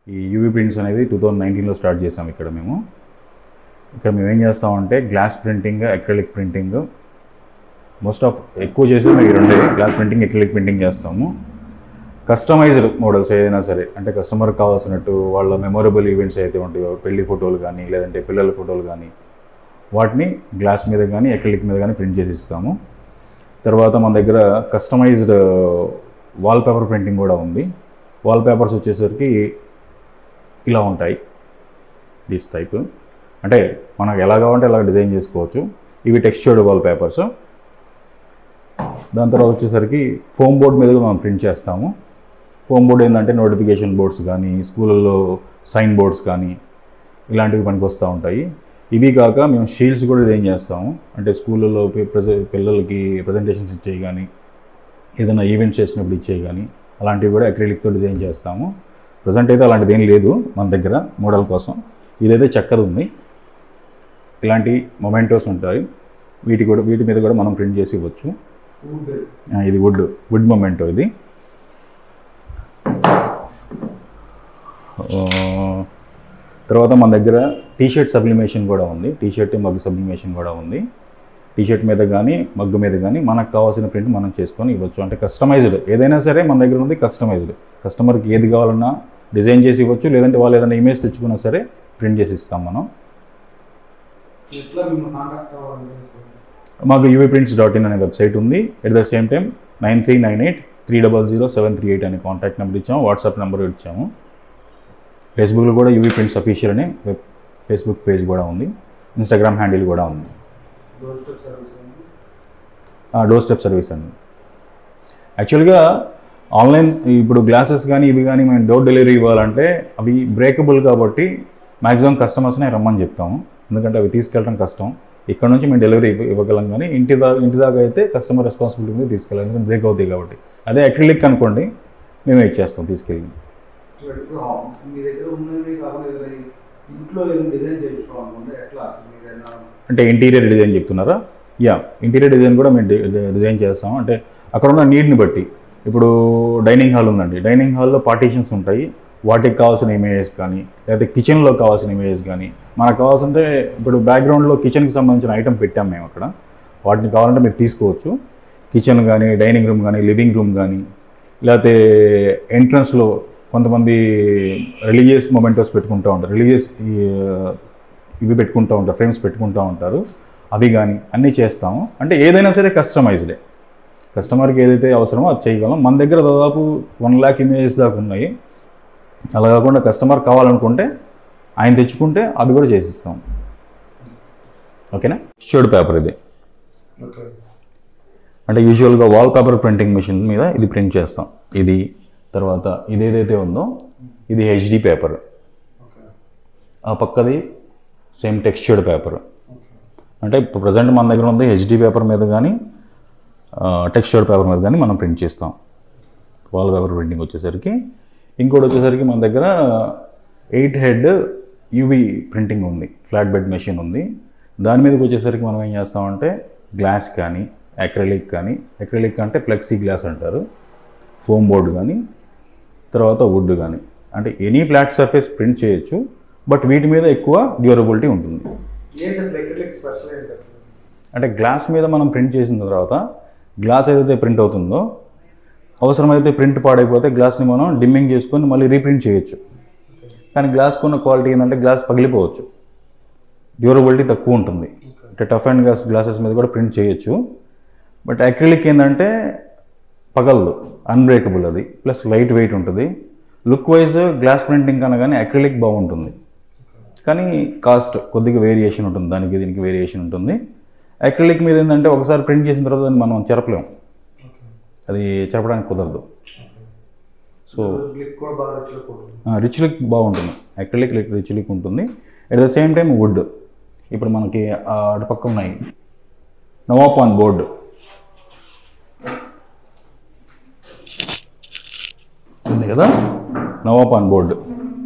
ఈ UV prints అనేది two thousand నైన్టీన్లో స్టార్ట్ చేసాం ఇక్కడ మేము ఇక్కడ మేము ఏం చేస్తామంటే glass printing acrylic printing most of ఎక్కువ చేసేది మేము ఈ రెండే గ్లాస్ ప్రింటింగ్ అక్రిలిక్ ప్రింటింగ్ చేస్తాము కస్టమైజ్డ్ మోడల్స్ ఏదైనా సరే అంటే కస్టమర్కి కావాల్సినట్టు వాళ్ళ మెమొరబుల్ ఈవెంట్స్ అయితే ఉంటాయో పెళ్లి ఫోటోలు కానీ లేదంటే పిల్లల ఫోటోలు కానీ వాటిని గ్లాస్ మీద కానీ అక్రిలిక్ మీద కానీ ప్రింట్ చేసి ఇస్తాము తర్వాత మన దగ్గర కస్టమైజ్డ్ వాల్ పేపర్ ప్రింటింగ్ కూడా ఉంది వాల్ పేపర్స్ వచ్చేసరికి ఇలా ఉంటాయి దిస్ టైప్ అంటే మనకు ఎలా కావాలంటే అలా డిజైన్ చేసుకోవచ్చు ఇవి టెక్స్చర్డ్ వాల్ పేపర్స్ దాని తర్వాత వచ్చేసరికి ఫోమ్ బోర్డ్ మీద కూడా మనం ప్రింట్ చేస్తాము ఫోమ్ బోర్డ్ ఏంటంటే నోటిఫికేషన్ బోర్డ్స్ కానీ స్కూళ్ళల్లో సైన్ బోర్డ్స్ కానీ ఇలాంటివి పనికి వస్తూ ఉంటాయి ఇవి కాక మేము షీల్డ్స్ కూడా డిజైన్ చేస్తాము అంటే స్కూళ్ళల్లో పి- ప్రజ- పిల్లలకి ప్రజెంటేషన్స్ ఇచ్చేవి కానీ ఏదైనా ఈవెంట్స్ చేసినప్పుడు ఇచ్చేవి కానీ అలాంటివి కూడా అక్రిలిక్తో డిజైన్ చేస్తాము ప్రజెంట్ అయితే అలాంటిది ఏం లేదు మన దగ్గర మోడల్ కోసం ఇదైతే చెక్కది ఉంది ఇలాంటి మొమెంటోస్ ఉంటాయి వీటి కూడా వీటి మీద కూడా మనం ప్రింట్ చేసి ఇవ్వచ్చు వుడ్ ఆ, ఇది వుడ్ వుడ్ మొమెంటో ఇది ఆ, తర్వాత మన దగ్గర టీ షర్ట్ సబ్లిమేషన్ కూడా ఉంది టీ షర్ట్ మగ్గు సబ్లిమేషన్ కూడా ఉంది టీ షర్ట్ మీద కానీ మగ్గు మీద కానీ మనకు కావాల్సిన ప్రింట్ మనం చేసుకొని ఇవ్వచ్చు అంటే కస్టమైజ్డ్ ఏదైనా సరే మన దగ్గర ఉంది కస్టమైజ్డ్ కస్టమర్కి ఏది కావాలన్నా డిజైన్ చేసి ఇవ్వచ్చు లేదంటే వాళ్ళు ఏదైనా ఇమేజ్ తెచ్చుకున్నా సరే ప్రింట్ చేసి ఇస్తాం మనం ఎట్లా మేము కాంటాక్ట్ అవ్వాలంటే మాకు యూవీ ప్రింట్స్ డాట్ ఇన్ అనే వెబ్సైట్ ఉంది at the same time nine three nine eight three double zero seven three eight అనే కాంటాక్ట్ నెంబర్ ఇచ్చాము వాట్సాప్ నెంబర్ ఇచ్చాము ఫేస్బుక్లో కూడా యూవీ ప్రింట్స్ అఫీషియల్ అనే వెబ్ ఫేస్బుక్ పేజ్ కూడా ఉంది ఇన్స్టాగ్రామ్ హ్యాండిల్ కూడా ఉంది door step service door step service అండి యాక్చువల్గా ఆన్లైన్ ఇప్పుడు గ్లాసెస్ కానీ ఇవి కానీ మేము డోర్ డెలివరీ ఇవ్వాలంటే అవి బ్రేకబుల్ కాబట్టి మ్యాక్సిమం కస్టమర్స్నే రమ్మని చెప్తాము ఎందుకంటే అవి తీసుకెళ్ళడం కష్టం ఇక్కడ నుంచి మేము డెలివరీ ఇవ్వ- ఇవ్వగలం కానీ ఇంటి దా ఇంటి దాకా అయితే కస్టమర్ రెస్పాన్సిబిలిటీ మీద తీసుకెళ్ళాలి ఎందుకంటే బ్రేక్ అవుతాయి కాబట్టి అదే అక్రిలిక్ అనుకోండి మేమే ఇచ్చేస్తాం తీసుకెళ్ళి ఇప్పుడు హా- మీ దగ్గర ఉన్నవి కాకుండా ఏదైనా ఇంట్లో ఏదైనా డిజైన్ చేయించుకోవాలనుకుంటే ఎట్లా అసలు మీరు ఏదైనా అంటే ఇంటీరియర్ డిజైన్ చెప్తున్నారా యా ఇంటీరియర్ డిజైన్ కూడా మేము డి- డి- డిజైన్ చేస్తాం అంటే అక్కడ ఉన్న నీడ్ని బట్టి ఇప్పుడు డైనింగ్ హాల్ ఉందండి డైనింగ్ హాల్లో పార్టీషన్స్ ఉంటాయి వాటికి కావాల్సిన ఇమేజెస్ కానీ లేకపోతే కిచెన్లో కావాల్సిన ఇమేజెస్ కానీ మనకు కావాల్సింటే ఇప్పుడు బ్యాక్గ్రౌండ్లో కిచెన్కి సంబంధించిన ఐటమ్ పెట్టాం మేము అక్కడ వాటిని కావాలంటే మీరు తీసుకోవచ్చు కిచెన్ కానీ డైనింగ్ రూమ్ కానీ లివింగ్ రూమ్ కానీ లేకపోతే ఎంట్రన్స్లో కొంతమంది రిలీజియస్ మొమెంటోస్ పెట్టుకుంటూ ఉంటారు రిలీజియస్ ఇవి పెట్టుకుంటూ ఉంటారు ఫ్రేమ్స్ పెట్టుకుంటూ ఉంటారు అవి కానీ అన్నీ చేస్తాము అంటే ఏదైనా సరే కస్టమైజ్డే కస్టమర్కి ఏదైతే అవసరమో అది చేయగలం మన దగ్గర దాదాపు వన్ ల్యాక్ ఇమేజెస్ దాకా ఉన్నాయి అలా కాకుండా కస్టమర్ కావాలనుకుంటే ఆయన తెచ్చుకుంటే అవి కూడా చేసిస్తాం ఓకేనా షర్డ్ పేపర్ ఇది ఓకే అంటే యూజువల్గా వాల్ పేపర్ ప్రింటింగ్ మిషన్ మీద ఇది ప్రింట్ చేస్తాం ఇది తర్వాత ఇది ఏదైతే ఉందో ఇది హెచ్డి పేపర్ ఓకే ఆ పక్కది సేమ్ టెక్స్చర్డ్ పేపర్ ఓకే అంటే ఇప్పుడు ప్రజెంట్ మన దగ్గర ఉంది హెచ్డి పేపర్ మీద కానీ టెక్స్చర్డ్ పేపర్ మీద కానీ మనం ప్రింట్ చేస్తాం వాల్ పేపర్ ప్రింటింగ్ వచ్చేసరికి ఇంకోటి వచ్చేసరికి మన దగ్గర ఎయిట్ హెడ్ యూవి ప్రింటింగ్ ఉంది ఫ్లాట్ బెడ్ మెషిన్ ఉంది దాని మీదకి వచ్చేసరికి మనం ఏం చేస్తామంటే గ్లాస్ కానీ అక్రిలిక్ కానీ అక్రిలిక్ అంటే ఫ్లెక్సీ గ్లాస్ అంటారు ఫోమ్ బోర్డు కానీ తర్వాత వుడ్ కానీ అంటే ఎనీ ఫ్లాట్ సర్ఫేస్ ప్రింట్ చేయొచ్చు బట్ వీటి మీద ఎక్కువ డ్యూరబిలిటీ ఉంటుంది ఏంటి అసలు ఎక్రిలిక్ స్పెషల్ ఏంటి అసలు అంటే గ్లాస్ మీద మనం ప్రింట్ చేసిన తర్వాత గ్లాస్ ఏదైతే ప్రింట్ అవుతుందో అవసరమైతే ప్రింట్ పాడైపోతే గ్లాస్ని మనం డిమ్మింగ్ చేసుకొని మళ్ళీ రీప్రింట్ చేయొచ్చు కానీ గ్లాస్ కొన్న క్వాలిటీ ఏంటంటే గ్లాస్ పగిలిపోవచ్చు డ్యూరబిలిటీ తక్కువ ఉంటుంది అంటే టఫ్ అండ్ గ్లాస్ గ్లాసెస్ మీద కూడా ప్రింట్ చేయొచ్చు బట్ అక్రిలిక్ ఏంటంటే పగలదు అన్బ్రేకబుల్ అది ప్లస్ లైట్ వెయిట్ ఉంటుంది లుక్ వైజ్ గ్లాస్ ప్రింటింగ్ కన్నా కానీ అక్రిలిక్ బాగుంటుంది కానీ కాస్ట్ కొద్దిగా వేరియేషన్ ఉంటుంది దానికి దీనికి వేరియేషన్ ఉంటుంది అక్రిలిక్ మీద ఏంటంటే ఒకసారి ప్రింట్ చేసిన తర్వాత దాన్ని మనం చెరపలేం అది చెరపడానికి కుదరదు సో లిక్ కూడా బాగా రుచిగా పోతుంది రిచ్ లుక్ బాగుంటుంది అక్రిలిక్ రిచ్ లుక్ ఉంటుంది at the same time wood ఇప్పుడు మనకి ఆ, అటు పక్క ఉన్నాయి నవాపాన్ బోర్డు ఉంది కదా నవాపాన్ బోర్డు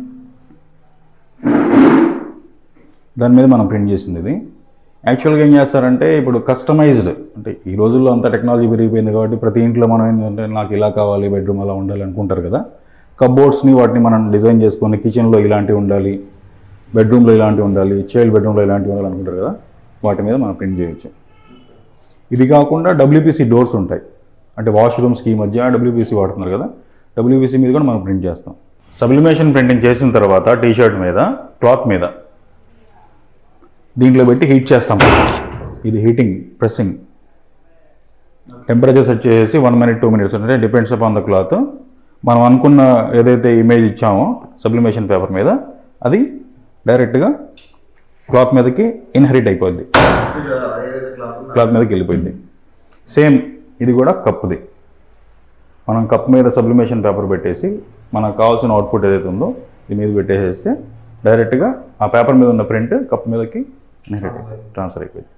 దాని మీద మనం ప్రింట్ చేసింది ఇది యాక్చువల్గా ఏం చేస్తారంటే ఇప్పుడు కస్టమైజ్డ్ అంటే ఈ రోజుల్లో అంత టెక్నాలజీ పెరిగిపోయింది కాబట్టి ప్రతి ఇంట్లో మనం ఏంటంటే నాకు ఇలా కావాలి బెడ్రూమ్ అలా ఉండాలి అనుకుంటారు కదా కబోర్డ్స్ని వాటిని మనం డిజైన్ చేసుకొని కిచెన్లో ఇలాంటివి ఉండాలి బెడ్రూమ్లో ఇలాంటివి ఉండాలి చైల్డ్ బెడ్రూమ్లో ఇలాంటివి ఉండాలి అనుకుంటారు కదా వాటి మీద మనం ప్రింట్ చేయొచ్చు ఇది కాకుండా డబ్ల్యూపీసీ డోర్స్ ఉంటాయి అంటే వాష్రూమ్స్కి ఈ మధ్య డబ్ల్యూపీసీ వాడుతున్నారు కదా డబ్ల్యూపీసీ మీద కూడా మనం ప్రింట్ చేస్తాం సబ్లిమేషన్ ప్రింటింగ్ చేసిన తర్వాత టీ షర్ట్ మీద క్లాత్ మీద దీంట్లో పెట్టి హీట్ చేస్తాం ఇది హీటింగ్ ప్రెస్సింగ్ టెంపరేచర్ సెట్ చేసి వన్ మినిట్ టూ మినిట్స్ అంటే డిపెండ్స్ అపాన్ ద క్లాత్ మనం అనుకున్న ఏదైతే ఇమేజ్ ఇచ్చామో సబ్లిమేషన్ పేపర్ మీద అది డైరెక్ట్గా క్లాత్ మీదకి ఇన్హెరిట్ అయిపోద్ది ఏదైతే క్లాత్ క్లాత్ మీదకి వెళ్ళిపోయింది సేమ్ ఇది కూడా కప్పుది మనం కప్ మీద సబ్లిమేషన్ పేపర్ పెట్టేసి మనకు కావాల్సిన అవుట్పుట్ ఏదైతే ఉందో దీని మీద పెట్టేసేస్తే డైరెక్ట్గా ఆ పేపర్ మీద ఉన్న ప్రింట్ కప్ మీదకి ట్రాన్స్ఫర్ అయిపోయింది